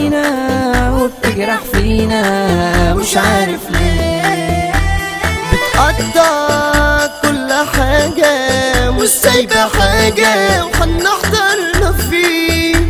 فينا وبتجرح فينا مش عارف ليه بتقطع كل حاجة مش سايبة حاجة وهنحضرنا فيه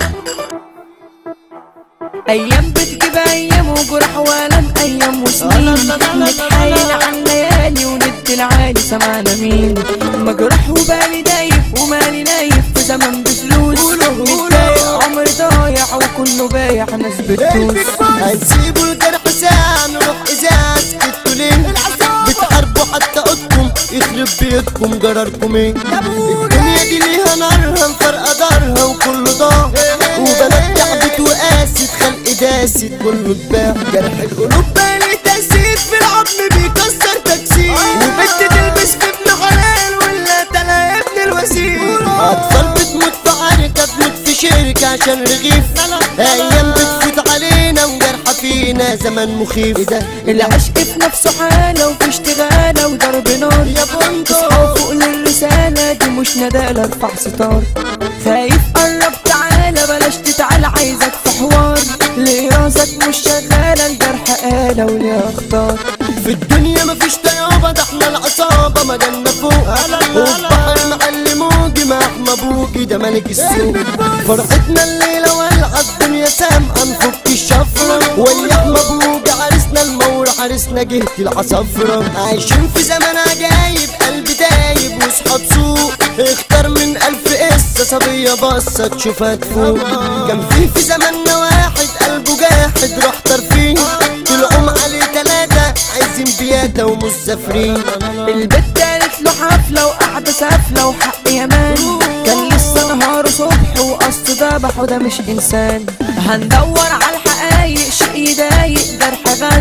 ايام بتجيب ايام وجرح والم ايام وسنين نتحايل على الليالي وندي العالي سمعنا مين مجروح وبالي دايب ومالي نايف في زمن بفلوس متضايق عمري ضايع وكله بايع ناس بتدوس هنسيبوا الجرح ساعة نروح إذاعة سكتوا ليه بتحاربوا حتى قدكم يخرب بيتكم جراركم ايه الدنيا دي ليها نارها مفرقة دارها وكله ضاع وبنات تعبت وقاست خلق داست كله اتباع جرح القلوب بقى ليه تأثير في العظم بيكسر تكسير وبنت تلبس في ابن حلال ولا تلا ابن الوزير أطفال بتموت في عركة بتموت في شركة عشان رغيف أيام بتفوت علينا وجرحة فينا زمن مخيف إيه ده العشق في نفسه حالة وفي اشتغالة وضرب نار يا بندق. اصحى فوق للرسالة دي مش ندالة ارفع ستار خايف قرب تعالى بلاش تتعالى عايزك في حوار ليه راسك مش شغالة الجرح آلة وليه اختار في الدنيا مفيش طيابة ده احنا العصابة مجالنا فوق والبحر معلم موجي مع احمى بوجي ده ملك السوق فرحتنا الليلة والعة الدنيا سامعة نفك الشفرة واللي احمى بوجي عرسنا المور حارسنا جهة العصفرة عايشين في زمن عجايب قلب دايب وصحاب سوق اختار من ألف قصة صبية بصة تشوفها تفوق كان في في زماننا واحد قلبه جاحد راح طرفين طلعوا عليه تلاتة عايزين بياتة ومسافرين البت قالت له حفلة وقعدة سافلة وحق يمان كان لسه نهار صبح وقصد ذبحه ده مش إنسان هندور على الحقايق شيء يضايق جرح غدر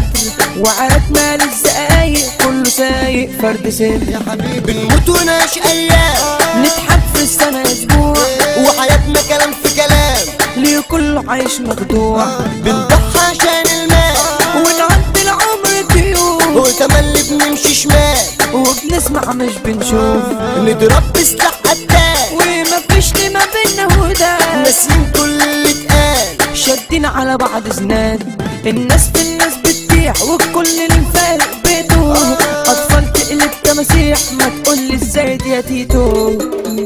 وعرفنا للزقايق كله سايق فرد سن يا حبيبي بنموت ونعيش أيام نضحك في السنة أسبوع وحياتنا كلام في كلام ليه كله عايش مخدوع بنضحى عشان المال ونعدي العمر ديون وتملي بنمشي شمال وبنسمع مش بنشوف نضرب بسلاح قتال ومفيش لي ما بينا وده ناسيين كل اللي اتقال شادين على بعض زناد الناس في الناس بتبيع والكل الفارق بيته اطفال تقلب تماسيح ما تقولي ازاي دي يا تيتو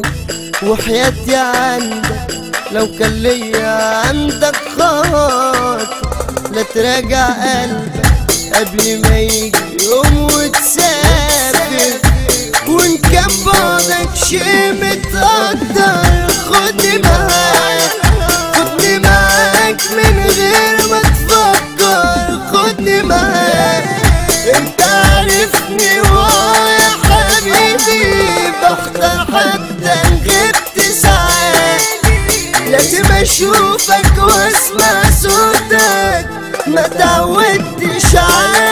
وحياتي عندك لو كان ليا عندك خاطر لا تراجع قلبك قبل ما يجي يوم وتسافر وان كان بعدك شي متقدر خدني معاك خدني معاك من غير ما تفكر خدني معاك انت عارفني ويا حبيبي بختار حتى إن غبت ساعات لازم اشوفك واسمع صوتك ما تعودتش على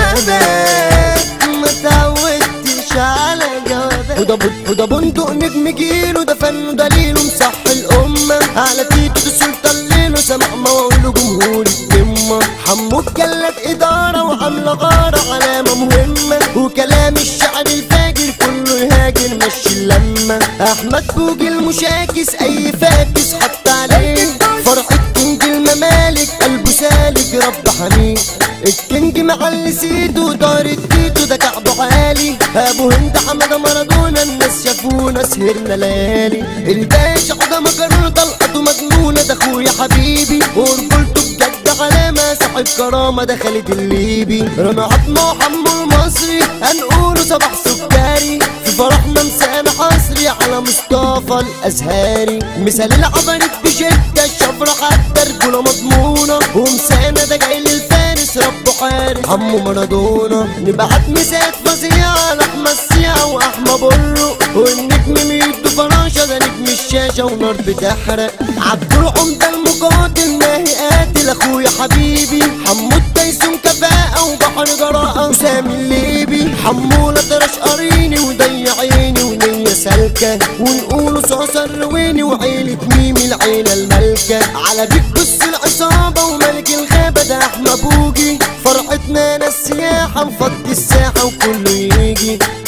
جوابك ما تعودتش على جوابك وده بن- وده بندق نجم جيله ده فن ودليله مصح الأمة على تيتو ده سلطان ليله سمع مواويله جمهور القمة حمو اتجلد إدارة وعاملة غارة علامة مهمة وكلام الشعر الفاجر كله يهاجر مشي اللمة أحمد بوجي المشاكس أي فاكس حط عليه فرحة كينج الممالك قلبه سالك رب حميد الكينج معلي سيدو دار التيتو ده كعبه عالي ابو هند حمادة مارادونا الناس شافونا سهرنا ليالي الباشا حاجة مجرورة طلقته مجنونة ده اخويا حبيبي ورجولته بجد علامة صاحب كرامة ده خالد الليبي رنا عظمة وحمو المصري هنقوله صباح سكري في فرحنا مسامح حصري على مصطفى الازهري مثال العبرت بشدة الشفرة حتى رجولة مضمونة ومسانة ده جاي للفارس ربه حارس عمو مارادونا نبعت مسات فظيعة على احمد السيع واحمى برو والنجم ميدو فراشة ده نجم الشاشة ونار بتحرق عبد العمدة المقاتل ماهي قاتل اخويا حبيبي حمو التيسون كفاءة وبحر جراءة وسامي الليبي حمولة طرش قريني وضيع عيني ونية سالكة ونقوله صعصر رويني وعيلة ميمي العيلة الملكة على بيك بص العصابة وملك الغابة ده احمى بوجي فرحتنا ناس سياحة نفضي الساحة وكله يجي